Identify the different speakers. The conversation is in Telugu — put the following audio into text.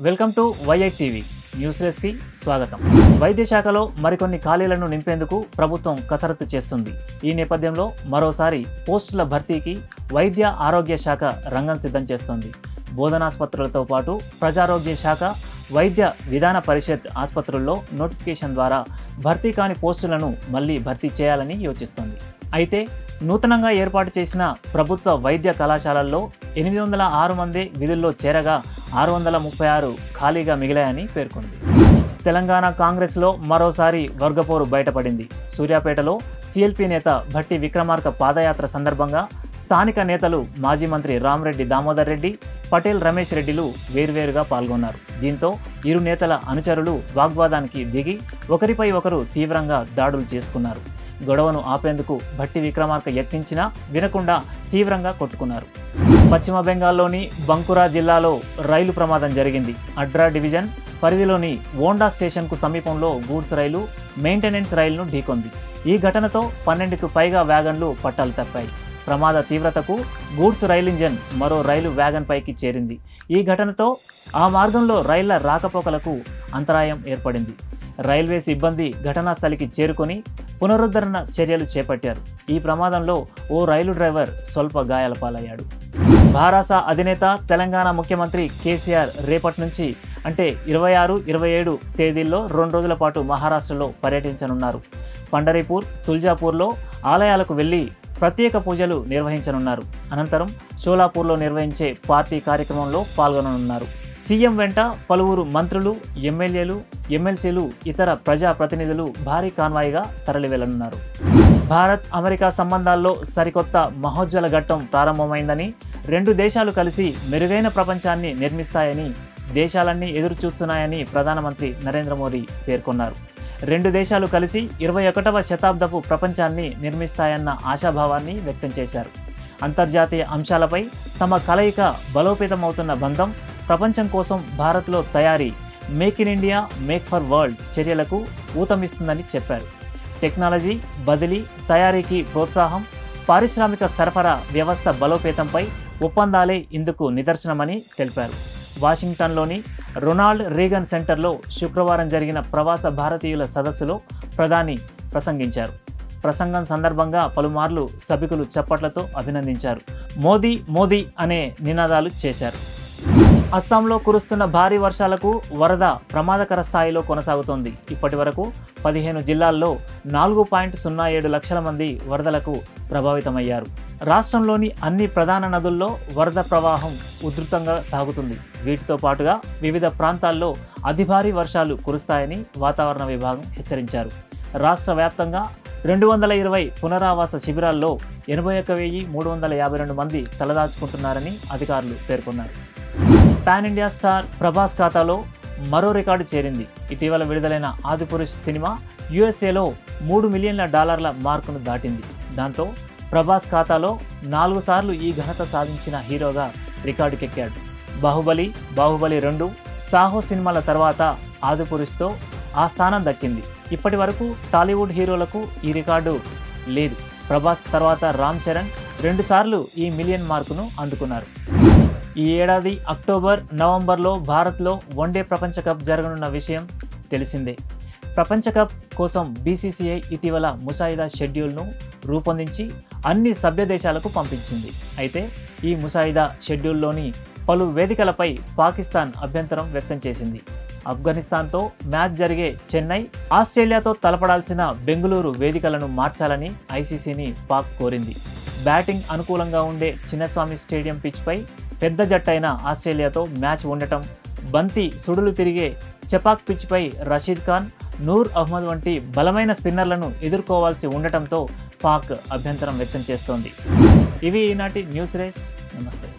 Speaker 1: welcome to YI TV news రేస్కి స్వాగతం వైద్య శాఖలో మరికొన్ని ఖాళీలను నింపేందుకు ప్రభుత్వం కసరత్తు చేస్తుంది ఈ నేపథ్యంలో మరోసారి పోస్టుల భర్తీకి వైద్య ఆరోగ్య శాఖ రంగం సిద్ధం చేస్తోంది బోధనాసుపత్రులతో పాటు ప్రజారోగ్య శాఖ వైద్య విధాన పరిషత్ ఆసుపత్రుల్లో నోటిఫికేషన్ ద్వారా భర్తీ కాని పోస్టులను మళ్లీ భర్తీ చేయాలని యోచిస్తోంది అయితే నూతనంగా ఏర్పాటు చేసిన ప్రభుత్వ వైద్య కళాశాలల్లో ఎనిమిది వందల ఆరు మంది విధుల్లో చేరగా ఆరు వందల ముప్పై ఆరు ఖాళీగా మిగిలాయని పేర్కొంది తెలంగాణ కాంగ్రెస్లో మరోసారి వర్గపోరు బయటపడింది సూర్యాపేటలో సిఎల్పి నేత భట్టి విక్రమార్క పాదయాత్ర సందర్భంగా స్థానిక నేతలు మాజీ మంత్రి రామరెడ్డి దామోదర్ రెడ్డి పటేల్ రమేష్ రెడ్డిలు వేర్వేరుగా పాల్గొన్నారు దీంతో ఇరు నేతల అనుచరులు వాగ్వాదానికి దిగి ఒకరిపై ఒకరు తీవ్రంగా దాడులు చేసుకున్నారు గొడవను ఆపేందుకు భట్టి విక్రమార్క యత్నించినా వినకుండా తీవ్రంగా కొట్టుకున్నారు పశ్చిమ బెంగాల్లోని బంకురా జిల్లాలో రైలు ప్రమాదం జరిగింది అడ్రా డివిజన్ పరిధిలోని ఓండా స్టేషన్కు సమీపంలో గూడ్స్ రైలు మెయింటెనెన్స్ రైలును ఢీకొంది ఈ ఘటనతో పన్నెండుకు పైగా వ్యాగన్లు పట్టాలు తప్పాయి ప్రమాద తీవ్రతకు గూడ్స్ రైలు ఇంజన్ మరో రైలు వ్యాగన్ పైకి చేరింది ఈ ఘటనతో ఆ మార్గంలో రైళ్ల రాకపోకలకు అంతరాయం ఏర్పడింది రైల్వే సిబ్బంది ఘటనా స్థలికి చేరుకొని పునరుద్ధరణ చర్యలు చేపట్టారు ఈ ప్రమాదంలో ఓ రైలు డ్రైవర్ స్వల్ప గాయాల పాలయ్యాడు భారాస అధినేత తెలంగాణ ముఖ్యమంత్రి కేసీఆర్ రేపటి నుంచి అంటే ఇరవై ఆరు ఇరవై ఏడు తేదీల్లో రెండు రోజుల పాటు మహారాష్ట్రలో పర్యటించనున్నారు పండరీపూర్ తుల్జాపూర్లో ఆలయాలకు వెళ్ళి ప్రత్యేక పూజలు నిర్వహించనున్నారు అనంతరం షోలాపూర్లో నిర్వహించే పార్టీ కార్యక్రమంలో పాల్గొననున్నారు సీఎం వెంట పలువురు మంత్రులు ఎమ్మెల్యేలు ఎమ్మెల్సీలు ఇతర ప్రజా ప్రతినిధులు భారీ కాన్వాయిగా తరలి వెళ్లనున్నారు భారత్ అమెరికా సంబంధాల్లో సరికొత్త మహోజ్వల ఘట్టం ప్రారంభమైందని రెండు దేశాలు కలిసి మెరుగైన ప్రపంచాన్ని నిర్మిస్తాయని దేశాలన్నీ ఎదురు చూస్తున్నాయని ప్రధానమంత్రి నరేంద్ర మోదీ పేర్కొన్నారు రెండు దేశాలు కలిసి ఇరవై ఒకటవ శతాబ్దపు ప్రపంచాన్ని నిర్మిస్తాయన్న ఆశాభావాన్ని వ్యక్తం చేశారు అంతర్జాతీయ అంశాలపై తమ కలయిక బలోపేతమవుతున్న బంధం ప్రపంచం కోసం భారత్లో తయారీ make in India make for world చర్యలకు ఊతమిస్తుందని చెప్పారు టెక్నాలజీ బదిలీ తయారీకి ప్రోత్సాహం పారిశ్రామిక సరఫరా వ్యవస్థ బలోపేతంపై ఒప్పందాలే ఇందుకు నిదర్శనమని తెలిపారు వాషింగ్టన్లోని రొనాల్డ్ రీగన్ సెంటర్లో శుక్రవారం జరిగిన ప్రవాస భారతీయుల సదస్సులో ప్రధాని ప్రసంగించారు ప్రసంగం సందర్భంగా పలుమార్లు సభికులు చప్పట్లతో అభినందించారు మోదీ మోదీ అనే నినాదాలు చేశారు అస్సాంలో కురుస్తున్న భారీ వర్షాలకు వరద ప్రమాదకర స్థాయిలో కొనసాగుతోంది ఇప్పటి వరకు పదిహేను జిల్లాల్లో నాలుగు పాయింట్ సున్నా ఏడు లక్షల మంది వరదలకు ప్రభావితమయ్యారు రాష్ట్రంలోని అన్ని ప్రధాన నదుల్లో వరద ప్రవాహం ఉధృతంగా సాగుతుంది వీటితో పాటుగా వివిధ ప్రాంతాల్లో అతి భారీ వర్షాలు కురుస్తాయని వాతావరణ విభాగం హెచ్చరించారు రాష్ట్ర వ్యాప్తంగా రెండు వందల ఇరవై పునరావాస శిబిరాల్లో ఎనభై ఒక్క వెయ్యి మూడు వందల యాభై రెండు మంది తలదాచుకుంటున్నారని అధికారులు పేర్కొన్నారు పాన్ ఇండియా స్టార్ ప్రభాస్ ఖాతాలో మరో రికార్డు చేరింది ఇటీవల విడుదలైన ఆదిపురుష్ సినిమా యుఎస్ఏలో మూడు మిలియన్ల డాలర్ల మార్కును దాటింది దాంతో ప్రభాస్ ఖాతాలో నాలుగు సార్లు ఈ ఘనత సాధించిన హీరోగా రికార్డుకెక్కాడు బాహుబలి బాహుబలి రెండు సాహో సినిమాల తర్వాత ఆదిపురుష్తో ఆ స్థానం దక్కింది ఇప్పటి వరకు టాలీవుడ్ హీరోలకు ఈ రికార్డు లేదు ప్రభాస్ తర్వాత రామ్ చరణ్ రెండుసార్లు ఈ మిలియన్ మార్కును అందుకున్నారు ఈ ఏడాది అక్టోబర్ నవంబర్లో భారత్లో వన్డే ప్రపంచ కప్ జరగనున్న విషయం తెలిసిందే ప్రపంచ కప్ కోసం బీసీసీఐ ఇటీవల ముసాయిదా షెడ్యూల్ను రూపొందించి అన్ని సభ్య దేశాలకు పంపించింది అయితే ఈ ముసాయిదా షెడ్యూల్లోని పలు వేదికలపై పాకిస్తాన్ అభ్యంతరం వ్యక్తం చేసింది ఆఫ్ఘనిస్తాన్తో మ్యాచ్ జరిగే చెన్నై ఆస్ట్రేలియాతో తలపడాల్సిన బెంగళూరు వేదికలను మార్చాలని ఐసీసీని పాక్ కోరింది బ్యాటింగ్ అనుకూలంగా ఉండే చిన్నస్వామి స్టేడియం పిచ్పై పెద్ద జట్టైన ఆస్ట్రేలియాతో మ్యాచ్ ఉండటం బంతి సుడులు తిరిగే చపాక్ పిచ్పై రషీద్ ఖాన్ నూర్ అహ్మద్ వంటి బలమైన స్పిన్నర్లను ఎదుర్కోవాల్సి ఉండటంతో పాక్ అభ్యంతరం వ్యక్తం చేస్తోంది ఇవి ఈనాటి న్యూస్ రేస్ నమస్తే